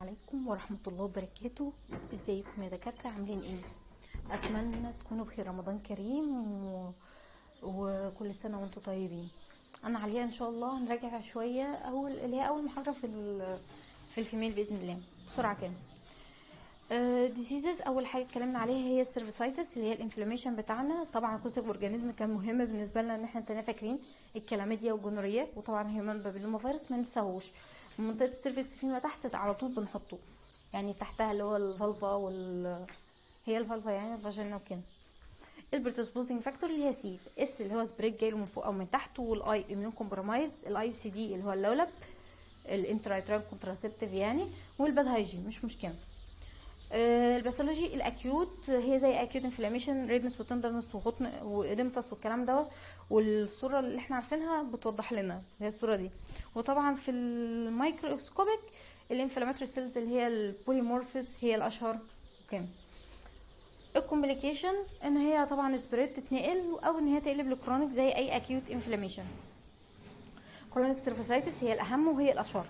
عليكم ورحمة الله وبركاته ازيكم يا دكاترة عاملين ايه اتمنى تكونوا بخير رمضان كريم و... وكل سنة وانتم طيبين انا عليا ان شاء الله هنراجع شوية اول اللي هي اول محاضرة في ال... في الفيميل باذن الله بسرعة كده ديزيزز اول حاجه اتكلمنا عليها هي السيرفيسايتس اللي هي الانفلاميشن بتاعنا طبعا الكوستيك اورجانيزم كان مهم بالنسبه لنا ان احنا تاني فاكرين الكلاميديا والجونوريا وطبعا هيومن بابيلوما فيروس ما ننساهوش منطقه السيرفكس فيما تحت على طول بنحطه يعني تحتها اللي هو الفالفا وال هي الفالفا يعني الفاجينا وكده البرتسبوزنج فاكتور اللي هي سي اس اللي هو سبريك جاي من فوق او من تحت والاي اميون كومبرومايز الاي سي دي اللي هو اللولب الانترايترال كونتراسبتيف يعني والباد هايجين مش مشكله الباثولوجي الاكيوت هي زي اكيوت انفلاميشن ريدنس وتندرنس وغطن واديمتس والكلام دوت والصوره اللي احنا عارفينها بتوضح لنا هي الصوره دي وطبعا في الميكروسكوبيك الانفلاماتوري سيلز اللي هي البوليمورفيز هي الاشهر اوكي الكومبليكيشن ان هي طبعا سبريد تتنقل او ان هي تقلب لكرونيك زي اي اكيوت انفلاميشن كرونيك سيرفيسايتس هي الاهم وهي الاشهر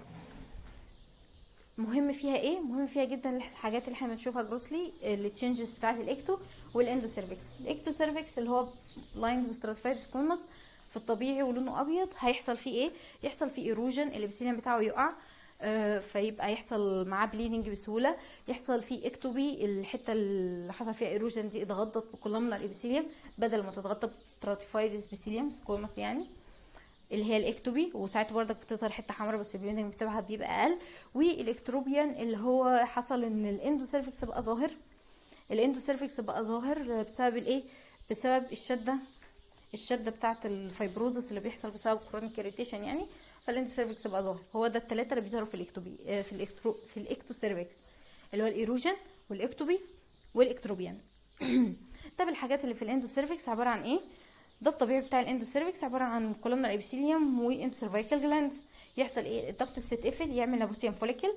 مهم فيها ايه مهم فيها جدا الحاجات اللي احنا بنشوفها جروسلي التشنجز بتاعه الاكتو والاندو سيرفكس الاكتو سيرفكس اللي هو لايند ستراتيفايد سكومس في الطبيعي ولونه ابيض هيحصل فيه ايه يحصل فيه ايروجن الابسيليوم بتاعه يقع آه فيبقى يحصل معاه بليدنج بسهوله يحصل فيه اكتوبي الحته اللي حصل فيها ايروجن دي اتغطت بكولومنا الابسيليوم بدل ما تتغطى بستراتيفايد سبيسيليوم سكومس يعني اللي هي الاكتوبي وساعات برضك بتظهر حته حمراء بس البليندنج بتاعها بيبقى اقل والاكتروبيان اللي هو حصل ان الاندوسيرفكس بقى ظاهر الاندوسيرفكس بقى ظاهر بسبب الايه بسبب الشده الشده بتاعه الفايبروزس اللي بيحصل بسبب كرونيك اريتيشن يعني فالاندوسيرفكس بقى ظاهر هو ده الثلاثه اللي بيظهروا في الاكتوبي في الاكترو في الاكتوسيرفكس اللي هو الايروجن والاكتوبي والاكتروبيان طب الحاجات اللي في الاندوسيرفكس عباره عن ايه ده الطبيعي بتاع الاندوسيرفكس عباره عن كولومنر ابيثيليوم واندوسيرفيكال جلاندز يحصل ايه الضغط تتقفل يعمل نابوسيوم فوليكل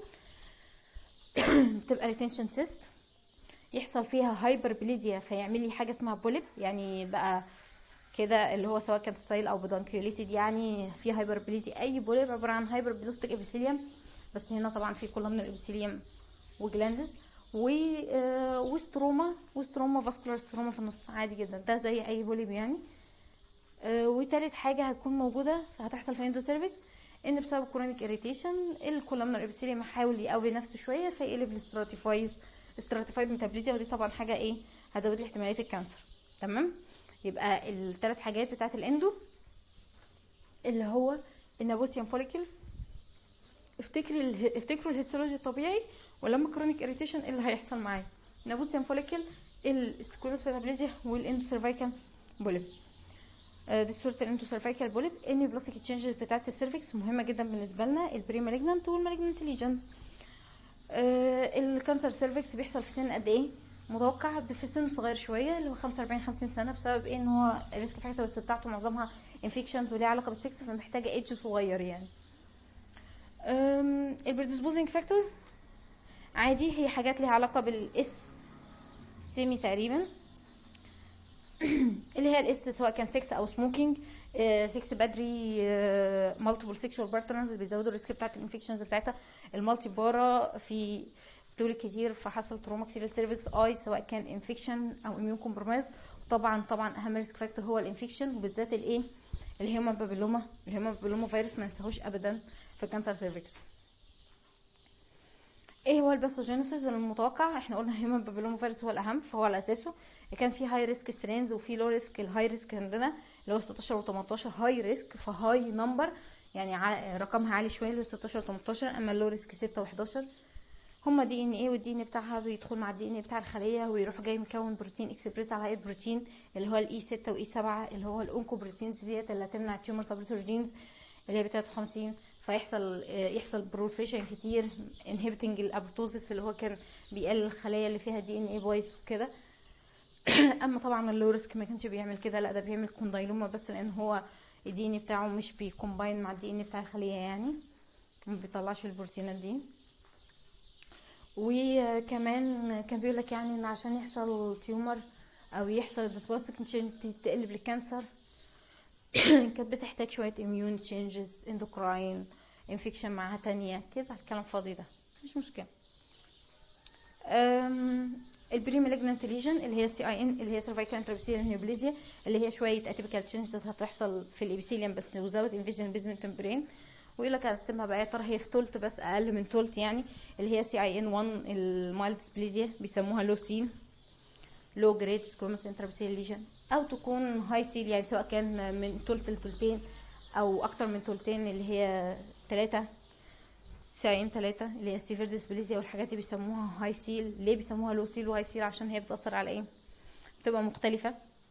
تبقى ريتنشن سيست يحصل فيها هايبربليزيا فيعمل لي حاجه اسمها بوليب يعني بقى كده اللي هو سواء كان ستايل او بدانكيوليتد يعني في هايبربليزيا اي بوليب عباره عن هايبربلاستيك ابيثيليوم بس هنا طبعا في كولومنر ابيثيليوم وجلاندز و وستروما وستروما فاسكولار ستروما في النص عادي جدا ده زي اي بوليب يعني وتالت حاجه هتكون موجوده هتحصل في الاندوسيرفكس ان بسبب كرونيك اريتيشن الكولومنر ابيثيليوم يحاول يقوي نفسه شويه فيقلب لستراتيفايز ستراتيفايد ميتابوليزيا ودي طبعا حاجه ايه هتزود لي احتماليه الكانسر تمام يبقى الثلاث حاجات بتاعه الاندو اللي هو النابوسيوم فوليكل افتكري ال... افتكروا الهيستولوجي الطبيعي ولما كرونيك اريتيشن ايه اللي هيحصل معايا نابوسيوم فوليكل الاستيكولوس ميتابوليزيا والاندوسيرفيكال بوليب دي صوره الاندوسيرفيكال بوليب ان بلاستيك تشينجز بتاعه السيرفكس مهمه جدا بالنسبه لنا البري مالجنانت والمالجنانت ليجنز الكانسر سيرفكس بيحصل في سن قد ايه متوقع في سن صغير شويه اللي هو 45 50 سنه بسبب ايه ان هو الريسك فاكتورز بتاعته معظمها انفكشنز وليها علاقه بالسكس فمحتاجه ايدج صغير يعني البريدسبوزنج فاكتور عادي هي حاجات ليها علاقه بالاس سيمي تقريبا اللي هي الاس سواء كان سكس او سموكينج سكس بدري مالتيبل سيكشوال بارتنرز اللي بيزودوا الريسك بتاعت الانفكشنز بتاعتها المالتي بارا في دول كتير فحصل تروما كتير للسيرفكس اي سواء كان انفكشن او اميون كومبرومايز طبعا طبعا اهم ريسك فاكتور هو الانفكشن وبالذات الايه الهيومن بابيلوما الهيومن بابيلوما فيروس ما ننساهوش ابدا في كانسر سيرفكس ايه هو الباثوجينيسيس المتوقع احنا قلنا هيومن بابيلوما فيروس هو الاهم فهو على اساسه كان في هاي ريسك سترينز وفي لو ريسك الهاي ريسك عندنا اللي هو 16 و18 هاي ريسك فهاي نمبر يعني رقمها عالي شويه اللي هو 16 و18 اما اللو ريسك 6 و11 هما دي ان ايه والدي ان بتاعها بيدخل مع الدي ان بتاع الخليه ويروح جاي مكون بروتين اكسبريس على هيئه بروتين اللي هو الاي 6 واي 7 اللي هو الاونكو بروتينز ديت اللي هتمنع التيومر سبريسور جينز اللي هي ب 53 فيحصل يحصل بروفيشن كتير انهبيتنج الابروتوزيس اللي هو كان بيقلل الخلايا اللي فيها دي ان ايه بايظ وكده اما طبعا اللو ريسك ما كانش بيعمل كده لا ده بيعمل كوندايلوما بس لان هو الدي ان بتاعه مش بيكومباين مع الدي ان بتاع الخليه يعني ما بيطلعش البروتينات دي وكمان كان بيقول لك يعني ان عشان يحصل تيومر او يحصل ديسبلاستيك تقلب لكانسر كانت بتحتاج شويه immune changes endocrine انفكشن معاها تانية كده الكلام فاضي ده مش مشكله البري مالجنانت ليجن اللي هي سي اي ان اللي هي سيرفايكال انترابيسيليال نيوبليزيا اللي هي شويه اتيبيكال تشينجز هتحصل في الابيثيليوم بس وزاوت انفيجن بيزمنت برين ويقول لك اقسمها بقى يا ترى هي في تولت بس اقل من تولت يعني اللي هي سي اي ان 1 المايلد ديسبليزيا بيسموها لو سين لو جريد سكومس انترابيسيل ليجن او تكون هاي سيل يعني سواء كان من تولت لتولتين او اكتر من تولتين اللي هي ثلاثة ساين ثلاثة اللي هي السيفير ديسبليزيا والحاجات دي بيسموها هاي سيل ليه بيسموها لو سيل وهاي سيل عشان هي بتأثر على ايه بتبقى مختلفة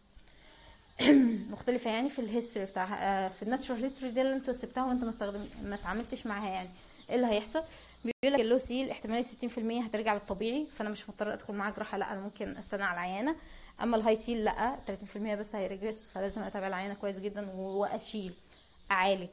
مختلفة يعني في الهيستوري بتاعها في الناتشورال هيستوري دي اللي انت سبتها وانت ما استخدم ما اتعاملتش معاها يعني ايه اللي هيحصل بيقول لك اللو سيل احتمال 60% هترجع للطبيعي فانا مش مضطر ادخل معاه جراحه لا انا ممكن استنى على العيانه اما الهاي سيل لا 30% بس هيرجرس فلازم اتابع العيانه كويس جدا واشيل اعالج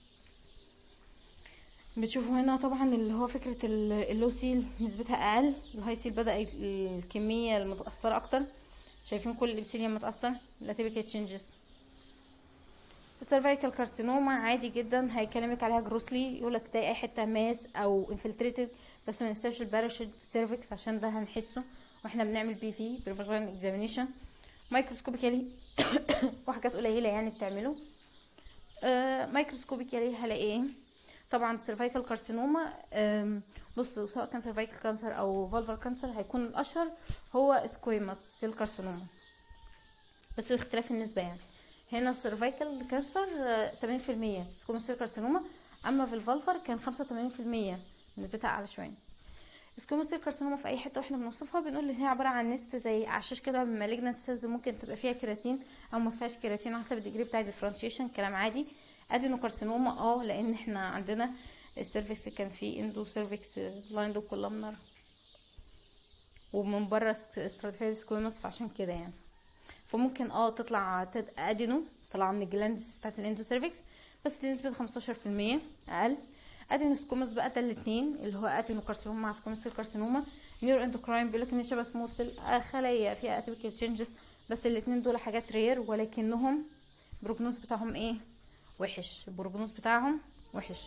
بتشوفوا هنا طبعا اللي هو فكرة اللو سيل نسبتها أقل الهاي سيل بدأ الكمية المتأثرة أكتر شايفين كل الإبسيليوم متأثر الاتيبيكال تشينجز السيرفايكال كارسينوما عادي جدا هيكلمك عليها جروسلي يقولك زي أي حتة ماس أو انفلتريتد بس ما ننساش الباراشيد سيرفكس عشان ده هنحسه واحنا بنعمل بي في بريفرال اكزامينيشن مايكروسكوبيكالي وحاجات قليلة يعني بتعمله آه مايكروسكوبيكالي هلاقي ايه طبعا السيرفايكال كارسينوما بصوا سواء كان سيرفايكال كانسر او فالفر كانسر هيكون الاشهر هو سكويماس سيل كارسينوما بس باختلاف النسبه يعني هنا السيرفايكال كانسر 80% سكويماس سيل كارسينوما اما في الفالفر كان 85% نسبتها اعلى شويه سكويماس سيل كارسينوما في اي حته واحنا بنوصفها بنقول ان هي عباره عن نست زي اعشاش كده من مالجنت سيلز ممكن تبقى فيها كيراتين او ما فيهاش كيراتين على حسب الديجري بتاع الديفرنشيشن كلام عادي ادينوكارسينوما اه لان احنا عندنا السيرفكس كان فيه اندو سيرفكس لايندو كولامنر ومن بره استراتيفيا سكويموس فعشان كده يعني فممكن اه تطلع ادينو طلع من الجلاندز بتاعت الاندو سيرفكس بس دي نسبة 15% اقل ادينو سكوموس بقى ده الاثنين اللي هو ادينو كارسينوما مع سكوموس كارسينوما نيورو اندوكراين بيقول لك ان شبه سمول سيل خلايا فيها اتيبيكال تشينجز بس الاثنين دول حاجات رير ولكنهم بروجنوز بتاعهم ايه وحش البروجنوز بتاعهم وحش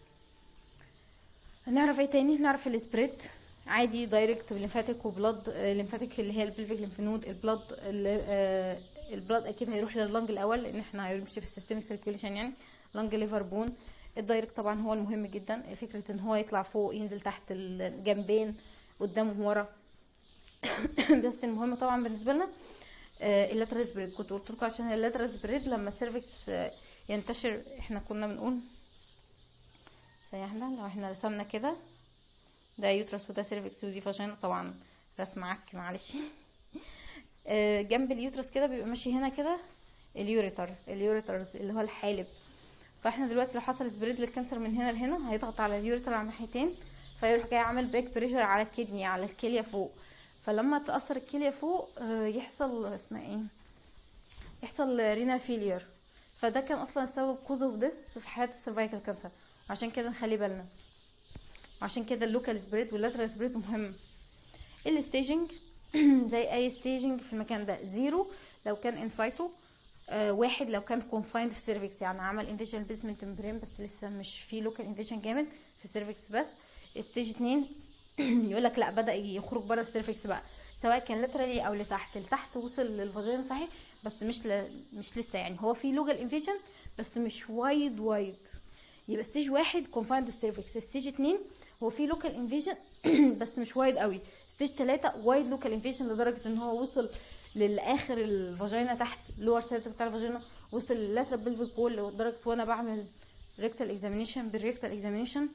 نعرف ايه تاني نعرف السبريد عادي دايركت ليمفاتيك وبلاد ليمفاتيك اللي هي البلفيك ليمفنود البلاد البلاد اكيد هيروح لللنج الاول لان احنا هنمشي في السيستميك سيركيوليشن يعني لنج ليفر بون الدايركت طبعا هو المهم جدا فكره ان هو يطلع فوق ينزل تحت الجنبين قدام وورا بس المهم طبعا بالنسبه لنا اللاترال سبريد كنت قلت لكم عشان اللاترال سبريد لما السيرفكس ينتشر احنا كنا بنقول زي احنا لو احنا رسمنا كده ده يوترس وده سيرفكس ودي فاجينا طبعا رسم عك معلش جنب اليوترس كده بيبقى ماشي هنا كده اليوريتر اليوريترز اللي هو الحالب فاحنا دلوقتي لو حصل سبريد للكانسر من هنا لهنا هيضغط على اليوريتر على الناحيتين فيروح جاي عامل بريك بريشر على الكدني على الكليه فوق فلما تاثر الكليه فوق يحصل اسمها ايه يحصل رينا فيلير فده كان اصلا السبب كوز اوف ديس في حالات السيرفايكال كانسر عشان كده نخلي بالنا عشان كده اللوكال سبريد واللاترال سبريد مهم الستيجنج زي اي ستيجنج في المكان ده زيرو لو كان انسايتو آه واحد لو كان كونفايند في السيرفكس يعني عمل انفيجن بيزمنت ممبرين بس لسه مش في لوكال انفيجن جامد في السيرفكس بس ستيج اتنين يقول لك لا بدا يخرج بره السيرفكس بقى سواء كان لاترالي او لتحت لتحت وصل للفاجينا صحيح بس مش ل... مش لسه يعني هو في لوجال انفيجن بس مش وايد وايد يبقى ستيج واحد كونفايند السيرفكس ستيج اتنين هو في لوكال انفيجن بس مش وايد قوي ستيج تلاتة وايد لوكال انفيجن لدرجه ان هو وصل للاخر الفاجينا تحت لور سيرت بتاع الفاجينا وصل للاترال بلفيك وول لدرجه وانا بعمل ريكتال اكزامينيشن بالريكتال اكزامينيشن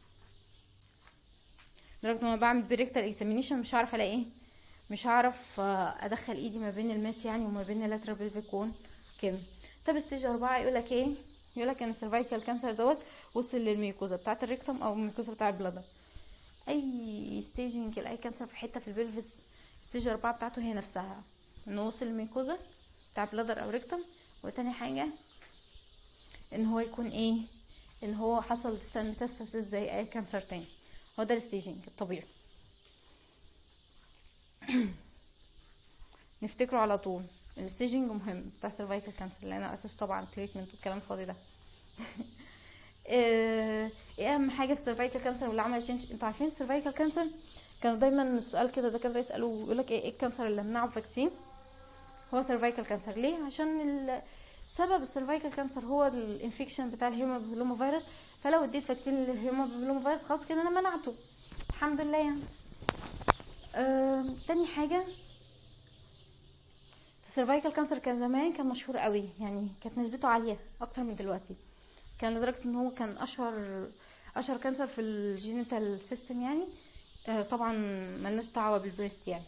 لدرجه وانا بعمل بالريكتال اكزامينيشن مش عارفه الاقي ايه مش هعرف ادخل ايدي ما بين الماس يعني وما بين اللاترال بلفيك وول كده طب ستيج أربعة يقول لك ايه يقول لك ان السيرفايكال كانسر دوت وصل للميوكوزا بتاعه الريكتوم او الميوكوزا بتاع البلادر اي ستيجنج لاي كانسر في حته في البلفس ستيج أربعة بتاعته هي نفسها انه وصل للميوكوزا بتاع بلادر او ريكتوم وتاني حاجه ان هو يكون ايه ان هو حصل ميتاستاسيس زي اي كانسر تاني هو ده الستيجنج الطبيعي نفتكره على طول الستيجنج مهم بتاع سيرفايكال كانسر لان اساسه طبعا تريتمنت والكلام الفاضي ده آه، ايه اهم حاجه في السيرفايكال كانسر واللي عمل تشينج انتوا عارفين السيرفايكال كانسر كانوا دايما السؤال كده ده كان يسالوه يقول لك ايه إيه الكانسر اللي منعه فاكسين هو سيرفايكال كانسر ليه عشان ال- سبب السيرفايكال كانسر هو الانفكشن بتاع الهيومن بابيلوما فيروس فلو اديت فاكسين للهيومن بابيلوما فيروس خلاص كده انا منعته الحمد لله يعني آم، تاني حاجه السيرفايكال كانسر كان زمان كان مشهور قوي يعني كانت نسبته عاليه اكتر من دلوقتي كان لدرجه ان هو كان اشهر اشهر كانسر في الجينيتال سيستم يعني آه، طبعا ملناش دعوه بالبريست يعني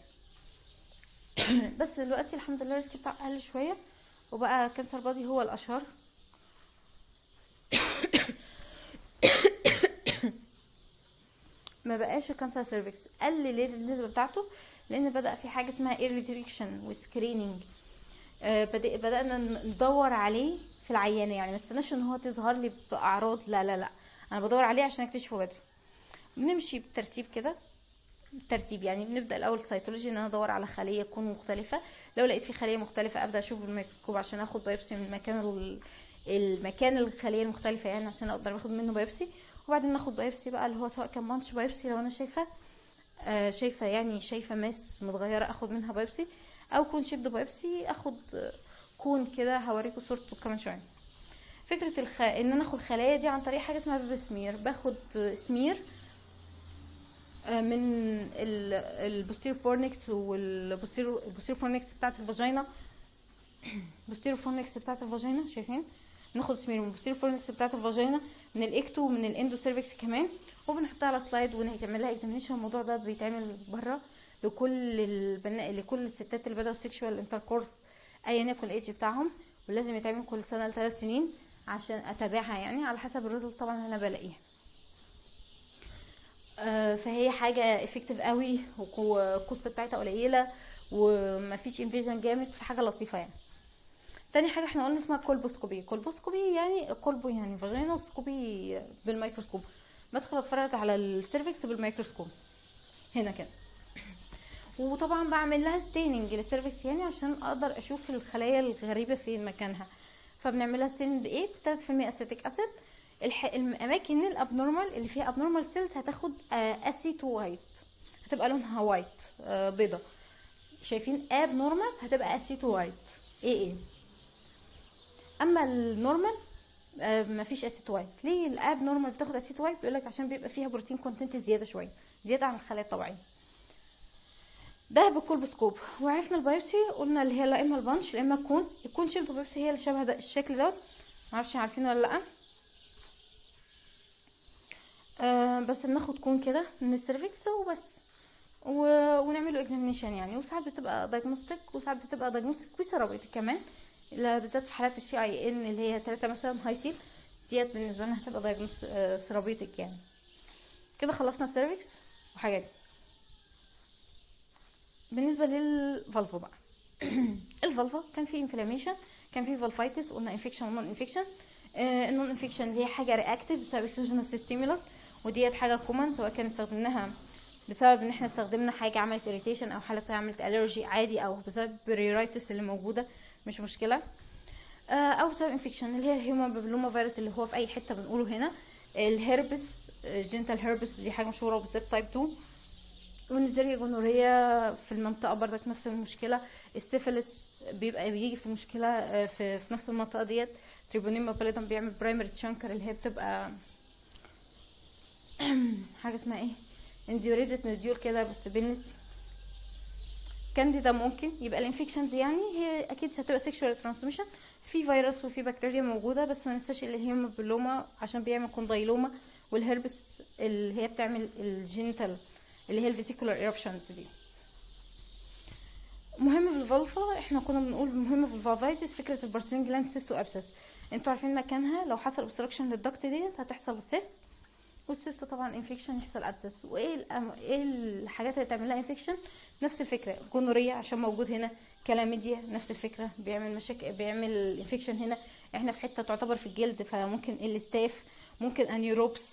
بس دلوقتي الحمد لله الريسك بتاعه اقل شويه وبقى كانسر بادي هو الاشهر ما بقاش كانسر سيرفكس قل ليه النسبه بتاعته لان بدا في حاجه اسمها ايرلي ديتكشن وسكريننج بدانا ندور عليه في العيانه يعني ما استناش ان هو تظهر لي باعراض لا لا لا انا بدور عليه عشان اكتشفه بدري بنمشي بالترتيب كده بالترتيب يعني بنبدا الاول سيتولوجي ان انا ادور على خليه تكون مختلفه لو لقيت في خليه مختلفه ابدا اشوف بالميكروسكوب عشان اخد بايوبسي من المكان ال- المكان الخليه المختلفه يعني عشان اقدر اخد منه بايوبسي وبعدين ناخد بايوبسي بقى اللي هو سواء كان مانش بايوبسي لو انا شايفه آه شايفه يعني شايفه ماس متغيره اخد منها بايوبسي او كون شيبد بايوبسي اخد آه، كون كده هوريكم صورته كمان شويه فكره الخ... ان انا اخد خلايا دي عن طريق حاجه اسمها بيب سمير باخد آه، سمير آه، من البوستير فورنكس والبوستير البوستير فورنكس بتاعت الفاجينا بوستير فورنكس بتاعت الفاجينا شايفين ناخد سمير من البوستير فورنكس بتاعت الفاجينا من الاكتو ومن الاندو سيرفكس كمان وبنحطها على سلايد ونعمل لها اكزامينشن الموضوع ده بيتعمل بره لكل البناء لكل الستات اللي بدأوا سيكشوال انتركورس ايا يكن الايدج بتاعهم ولازم يتعمل كل سنه لثلاث سنين عشان اتابعها يعني على حسب الريزلت طبعا انا بلاقيها آه، فهي حاجه افكتيف قوي والكوست بتاعتها قليله ومفيش انفيجن جامد فحاجه لطيفه يعني تاني حاجه احنا قلنا اسمها كولبوسكوبي كولبوسكوبي يعني كولبو يعني فاجينوسكوبي بالميكروسكوب بدخل اتفرج على السيرفكس بالميكروسكوب هنا كده وطبعا بعمل لها ستيننج للسيرفكس يعني عشان اقدر اشوف الخلايا الغريبه في مكانها فبنعملها ستيننج بايه ب 3% اسيتيك اسيد الح... الاماكن الابنورمال اللي فيها ابنورمال سيلز هتاخد اسيت وايت هتبقى لونها وايت آه بيضه شايفين اب نورمال هتبقى اسيت وايت ايه ايه اما النورمال آه مفيش اسيت وايت ليه الاب نورمال بتاخد اسيت وايت بيقول لك عشان بيبقى فيها بروتين كونتنت زياده شويه زياده عن الخلايا الطبيعيه ده بالكولبسكوب وعرفنا البايوبسي قلنا اللي هي لا اما البانش لا اما الكون الكون شيب بايوبسي هي اللي شبه ده الشكل دوت معرفش عارفينه ولا لا آه بس بناخد كون كده من السيرفكس وبس و... ونعمله اكزامينيشن يعني وساعات بتبقى دايجنوستيك وساعات بتبقى دايجنوستيك وسيرابيوتيك كمان لا بالذات في حالات السي اي ان اللي هي 3 مثلا هاي سيل ديت بالنسبه لنا هتبقى دايجنوست سيرابيوتيك يعني كده خلصنا السيرفكس وحاجات بالنسبه للفالفو بقى الفالفا كان في انفلاميشن كان في فالفايتس قلنا انفكشن ونون انفكشن النون انفكشن اللي هي حاجه رياكتيف بسبب اكسوجينوس ستيمولس وديت حاجه كومن سواء كان استخدمناها بسبب ان احنا استخدمنا حاجه عملت اريتيشن او حاجه عملت الرجي عادي او بسبب البريرايتس اللي موجوده مش مشكله آه، او بسبب انفكشن اللي هي الهيومن بابلوما فيروس اللي هو في اي حته بنقوله هنا الهربس جنتال هربس دي حاجه مشهوره وبالذات تايب 2 والنزيريا جونوريا في المنطقه برضك نفس المشكله السيفلس بيبقى بيجي في مشكله آه، في, في نفس المنطقه ديت تريبونيما باليدم بيعمل برايمري تشانكر اللي هي بتبقى حاجه اسمها ايه انديوريدت نديول كده بس بنس كانديدا ممكن يبقى الانفكشنز يعني هي اكيد هتبقى سيكشوال ترانسميشن في فيروس وفي بكتيريا موجوده بس ما ننساش اللي هي بلوما عشان بيعمل كوندايلوما والهربس اللي هي بتعمل الجينيتال اللي هي الفيتيكولار ايربشنز دي مهم في الفالفا احنا كنا بنقول مهم في الفالفايتس فكره البارسلين جلاند سيست وابسس انتوا عارفين مكانها لو حصل اوبستراكشن للضغط ديت هتحصل سيست والسيست طبعا انفكشن يحصل ابسس وايه الأم... ايه الحاجات اللي تعمل لها انفكشن نفس الفكره جونوريا عشان موجود هنا كلاميديا نفس الفكره بيعمل مشاكل بيعمل انفكشن هنا احنا في حته تعتبر في الجلد فممكن الاستاف ممكن انيوروبس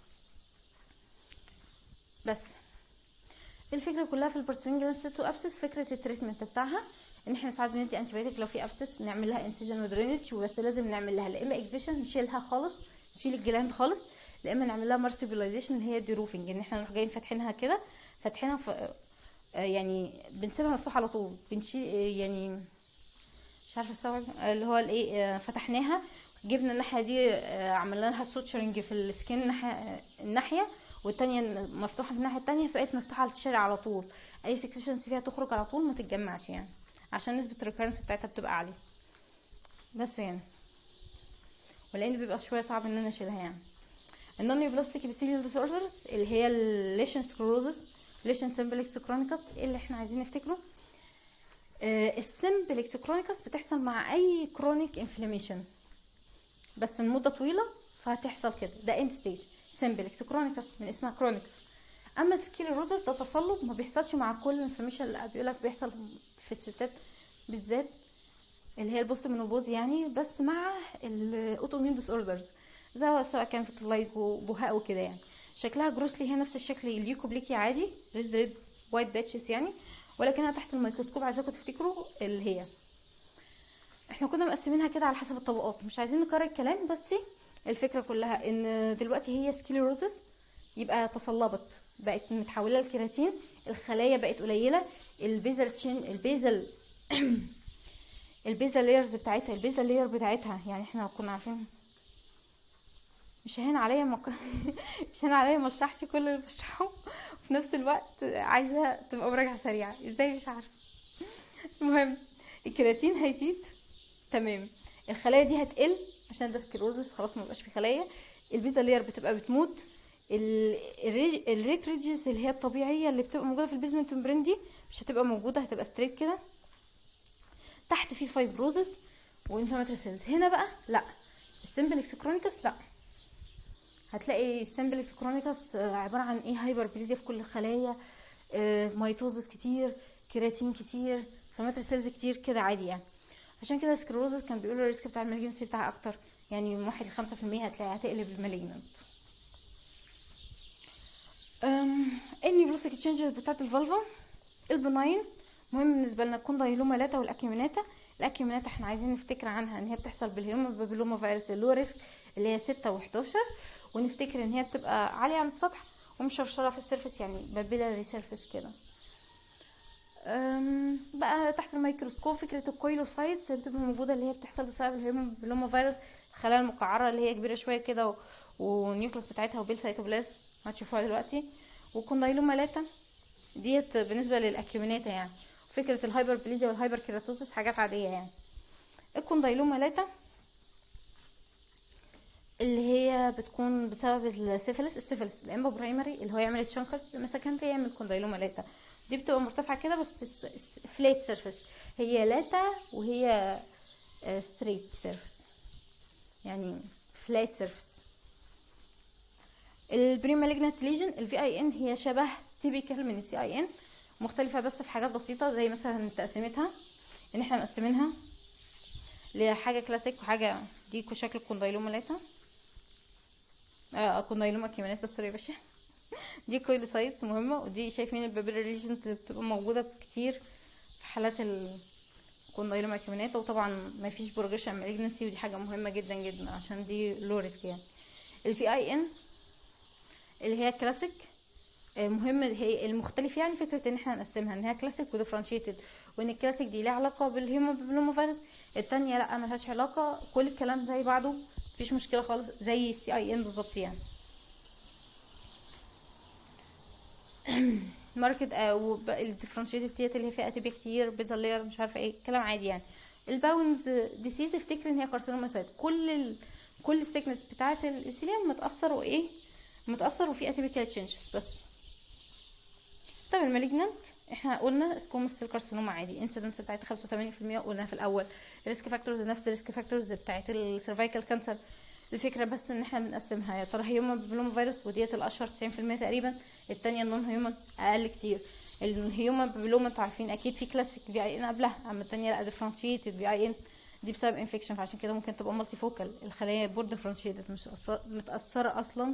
بس الفكره كلها في البورسلين سيتو ابسس فكره التريتمنت بتاعها ان احنا ساعات بندي انتي لو في ابسس نعمل لها انسجن ودرينج بس لازم نعمل لها لا اما اكزيشن نشيلها خالص نشيل الجلاند خالص يا اما نعمل لها مارسيبيلايزيشن اللي هي ديروفنج ان احنا نروح جايين فاتحينها كده فاتحينها ف... آه، يعني بنسيبها مفتوحه على طول بنشيل آه، يعني مش عارفه استوعب اللي هو الايه آه، فتحناها جبنا الناحيه دي آه، عملنا لها سوتشرنج في السكين الناحيه الناحيه والتانية مفتوحة في الناحية التانية فبقت مفتوحة على الشارع على طول أي سكشنز فيها تخرج على طول ما تتجمعش يعني عشان نسبة الريكرنس بتاعتها بتبقى عالية بس يعني ولأن بيبقى شوية صعب إن أنا أشيلها يعني النون بلاستيك ابيثيليال ديس اوردرز اللي هي الليشن سكلروزس ليشن سمبلكس كرونيكس اللي احنا عايزين نفتكره آه السمبلكس كرونيكس بتحصل مع اي كرونيك انفلاميشن بس لمده طويله فهتحصل كده ده اند ستيج سمبلكس كرونيكس من اسمها كرونيكس اما السكليروزس ده تصلب ما بيحصلش مع كل الانفلاميشن اللي بيقولك بيحصل في الستات بالذات اللي هي البوست منوبوز يعني بس مع الاوتوميون ديس اوردرز زي سواء كان في اللايك وبهاء وكده يعني شكلها جروسلي هي نفس الشكل اليوكوبليكي عادي ريد ريد وايت باتشز يعني ولكنها تحت الميكروسكوب عايزاكم تفتكروا اللي هي احنا كنا مقسمينها كده على حسب الطبقات مش عايزين نكرر الكلام بس الفكره كلها ان دلوقتي هي سكليروزس يبقى تصلبت بقت متحوله لكيراتين الخلايا بقت قليله البيزل تشين البيزل البيزل لايرز بتاعتها البيزل لاير بتاعتها يعني احنا كنا عارفين مش هين عليا مك... مش هين عليا ما اشرحش كل اللي بشرحه وفي نفس الوقت عايزه تبقى مراجعه سريعه ازاي مش عارفه المهم الكرياتين هيزيد تمام الخلايا دي هتقل عشان ده سكلروزس خلاص ما بقاش في خلايا البيزا لير بتبقى بتموت الريت ريدجز اللي هي الطبيعيه اللي بتبقى موجوده في البيزمنت ممبرين دي مش هتبقى موجوده هتبقى ستريت كده تحت في فايبروزس وانفلاماتوري سيلز هنا بقى لا السمبلكس كرونيكس لا هتلاقي السمبلكس كرونيكس عباره عن ايه هايبربليزيا في كل الخلايا آه، ميتوزس كتير كيراتين كتير انفلاماتوري سيلز كتير كده عادي يعني عشان كده سكلروزس كان بيقولوا الريسك بتاع المالجنسي بتاعها اكتر يعني من واحد لخمسة في المية هتلاقيها هتقلب المالجنت النيوبلاستيك تشينج بتاعت الفالفا البناين مهم بالنسبه لنا الكوندايلوما لاتا والاكيوميناتا الاكيوميناتا احنا عايزين نفتكر عنها ان هي بتحصل بالهيوما بابيلوما فيروس اللو ريسك اللي هي ستة و11 ونفتكر ان هي بتبقى عالية عن السطح ومشرشرة في السيرفس يعني بابيلاري سيرفس كده أم، بقى تحت الميكروسكوب فكرة الكويلوسايتس اللي بتبقى موجودة اللي هي بتحصل بسبب الهيوما بابيلوما فيروس الخلايا المقعرة اللي هي كبيرة شوية كده و- والنيوكلس بتاعتها وبيل سيتوبلازم هتشوفوها دلوقتي وكوندايلوما لاتا ديت بالنسبة للأكيوميناتا يعني فكرة الهايبربليزيا والهايبر كيراتوزس حاجات عادية يعني الكوندايلوما لاتا اللي هي بتكون بسبب السيفلس السيفلس يا اما برايمري اللي هو يعمل تشانكر يا اما سكندري يعمل كوندايلوما لاتا دي بتبقى مرتفعه كده بس فليت سيرفيس هي لاتا وهي ستريت سيرفيس يعني فلات سيرفيس البري مالجنت ليجن الفي اي ان هي شبه تيبيكال من السي اي ان مختلفه بس في حاجات بسيطه زي مثلا تقسيمتها ان احنا مقسمينها لحاجه كلاسيك وحاجه دي شكل كوندايلوما لاتا اه كوندايلوما كيمانات سوري يا باشا دي كويلوسايتس مهمه ودي شايفين البابيلر ليجنز اللي بتبقى موجوده كتير في حالات الكوندايلوما كيماناتا وطبعا ما فيش بروجريشن مالجنسي ودي حاجه مهمه جدا جدا عشان دي لو ريسك يعني الفي اي ان اللي هي كلاسيك آه، مهم هي المختلف يعني فكره ان احنا نقسمها ان هي كلاسيك وديفرنشيتد وان الكلاسيك دي ليها علاقه بالهيموبابيلوما فيروس التانية لا ملهاش علاقه كل الكلام زي بعضه مفيش مشكله خالص زي السي اي ان بالظبط يعني ماركت الديفرنشيتد ديت اللي هي فيها اتيبيا كتير بيزل لير مش عارفه ايه كلام عادي يعني الباونز ديسيز افتكر ان هي كارسينوما سايت كل ال... كل السيكنس بتاعه الاسيليوم متاثر وايه متاثر وفي اتيبيكال تشينجز بس طب المالجنانت احنا قلنا سكومس سيل كارسينوما عادي انسيدنس بتاعتها 85% قلناها في الاول ريسك فاكتورز نفس الريسك فاكتورز بتاعت السيرفايكال كانسر الفكره بس ان احنا بنقسمها يا ترى هيومن بابيلوما فيروس وديت الاشهر 90% تقريبا التانية النون هيومن اقل كتير الهيومن بابيلوما انتوا عارفين اكيد في كلاسيك في اي ان قبلها اما التانية لا ديفرنشيتد في اي ان دي بسبب انفكشن فعشان كده ممكن تبقى مالتي فوكال الخلايا بور ديفرنشيتد مش أص- متاثره اصلا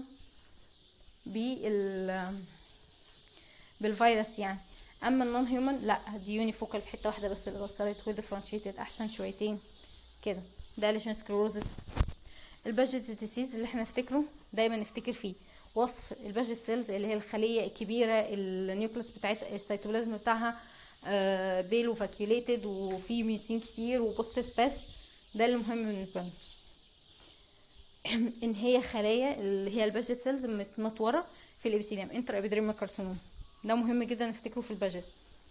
بال بالفيروس يعني اما النون هيومن لا دي يوني فوكال في حته واحده بس اللي اتأثرت وديفرنشيتد احسن شويتين كده ده ليشن سكلروزس الباجت ديسيز اللي احنا نفتكره دايما نفتكر فيه وصف الباجت سيلز اللي هي الخليه الكبيره النيوكليس بتاعت السيتوبلازم بتاعها آه، بيل وفاكيوليتد وفي ميوسين كتير وبوزيتيف بس ده اللي مهم بالنسبه لنا ان هي خلايا اللي هي الباجت سيلز متنطوره في الابيثيليوم انتر ابيدريمال كارسينوم ده مهم جدا نفتكره في الباجت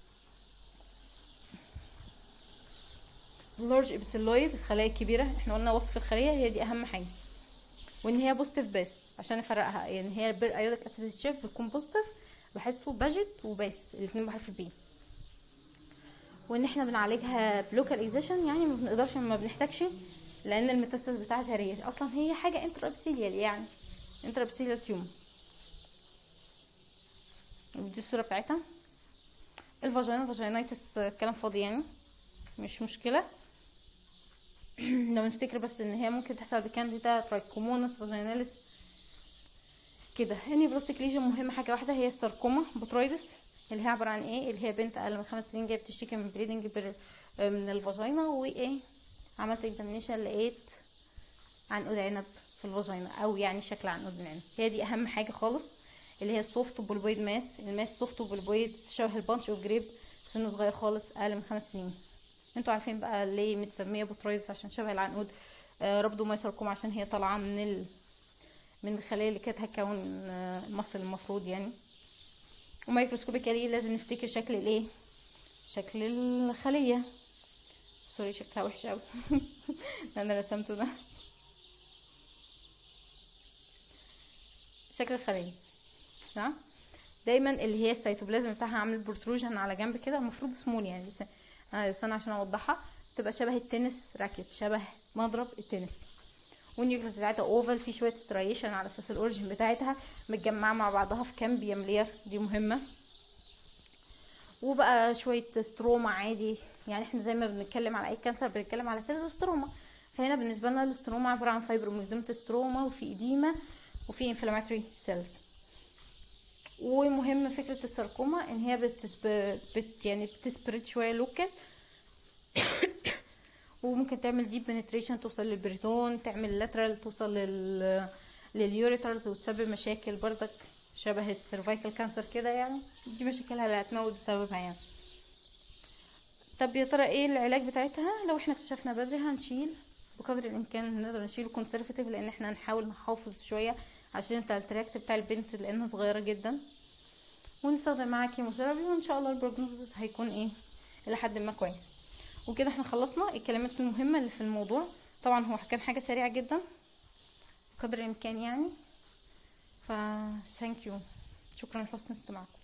لارج ابسيلويد الخلايا الكبيره احنا قلنا وصف الخليه هي دي اهم حاجه وان هي بوزيتيف بس عشان نفرقها يعني هي البير ايودك اسيد شيف بتكون بوزيتيف بحسه باجت وبس الاثنين بحرف البي وان احنا بنعالجها بلوكال اكزيشن يعني ما بنقدرش ما بنحتاجش لان الميتاستاز بتاعتها رير اصلا هي حاجه انتر ابسيليال يعني انتر ابسيليال تيوم ودي الصوره بتاعتها الفاجينا فاجينايتس كلام فاضي يعني مش مشكله لو نفتكر بس ان هي ممكن تحصل بكانديدا ترايكومونس فاجيناليس كده هني بلاستيك ليجن مهم حاجه واحده هي الساركوما بوترويدس اللي هي عباره عن ايه اللي هي بنت اقل من خمس سنين جايه بتشتكي من بريدنج بر من الفاجينا وايه عملت اكزامينيشن لقيت عنقود عنب في الفاجينا او يعني شكل عنقود العنب هي دي اهم حاجه خالص اللي هي السوفت بولبويد ماس الماس سوفت بولبويد شبه البانش اوف جريبس سن صغير خالص اقل من خمس سنين انتوا عارفين بقى ليه متسميه بوترويدس عشان شبه العنقود آه ربدو مايسركم عشان هي طالعه من ال... من الخلايا اللي كانت هتكون آه المصل المفروض يعني وميكروسكوبيكالي لازم نفتكر شكل الايه شكل الخليه سوري شكلها وحش قوي انا رسمته ده شكل الخليه نعم دايما اللي هي السيتوبلازم بتاعها عامل بروتروجن على جنب كده المفروض سمول يعني بس انا استنى عشان اوضحها تبقى شبه التنس راكت شبه مضرب التنس والنيوكليس بتاعتها اوفال في شويه ستريشن على اساس الاوريجن بتاعتها متجمعه مع بعضها في كامبيوم لير دي مهمه وبقى شويه ستروما عادي يعني احنا زي ما بنتكلم على اي كانسر بنتكلم على سيلز وستروما فهنا بالنسبه لنا الستروما عباره عن فايبروميزمة ستروما وفي اديمه وفي انفلاماتوري سيلز ومهم فكره الساركوما ان هي بتسب... بت يعني بتسبريد شويه لوكال وممكن تعمل ديب بنتريشن توصل للبريتون تعمل لاترال توصل لل لليوريترز وتسبب مشاكل بردك شبه السيرفايكال كانسر كده يعني دي مشاكلها اللي هتموت بسببها يعني طب يا ترى ايه العلاج بتاعتها لو احنا اكتشفنا بدري هنشيل بقدر الامكان نقدر نشيله كونسرفتيف لان احنا هنحاول نحافظ شويه عشان بتاع التراكت بتاع البنت لانها صغيره جدا ونستخدم معاها كيموثيرابي وان شاء الله البروجنوزس هيكون ايه الى حد ما كويس وكده احنا خلصنا الكلمات المهمه اللي في الموضوع طبعا هو كان حاجه سريعه جدا بقدر الامكان يعني ف ثانك يو شكرا لحسن استماعكم